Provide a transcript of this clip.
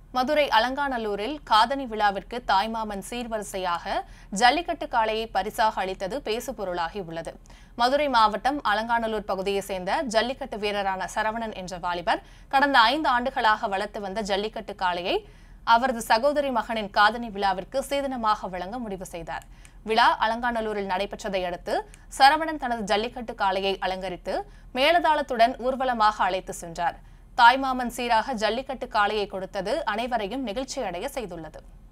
மதுரை அலங்காநல்லூரில் காதணி விழாவிற்கு தாய்மாமன் சீர்வரிசையாக ஜல்லிக்கட்டு காளையை பரிசாக அளித்தது பேசுபொருளாகி உள்ளது மதுரை மாவட்டம் அலங்காநல்லூர் பகுதியைச் சேர்ந்த ஜல்லிக்கட்டு வீரரான சரவணன் என்ற வாலிபர் கடந்த ஐந்து ஆண்டுகளாக வளர்த்து வந்த ஜல்லிக்கட்டு காளையை அவரது சகோதரி மகனின் காதணி விழாவிற்கு சீதனமாக வழங்க முடிவு செய்தார் விழா அலங்காநல்லூரில் நடைபெற்றதை அடுத்து சரவணன் தனது ஜல்லிக்கட்டு காளையை அலங்கரித்து மேலதாளத்துடன் ஊர்வலமாக அழைத்து சென்றார் தாய்மாமன் சீராக ஜல்லிக்கட்டு காளையை கொடுத்தது அனைவரையும் நெகிழ்ச்சியடைய செய்துள்ளது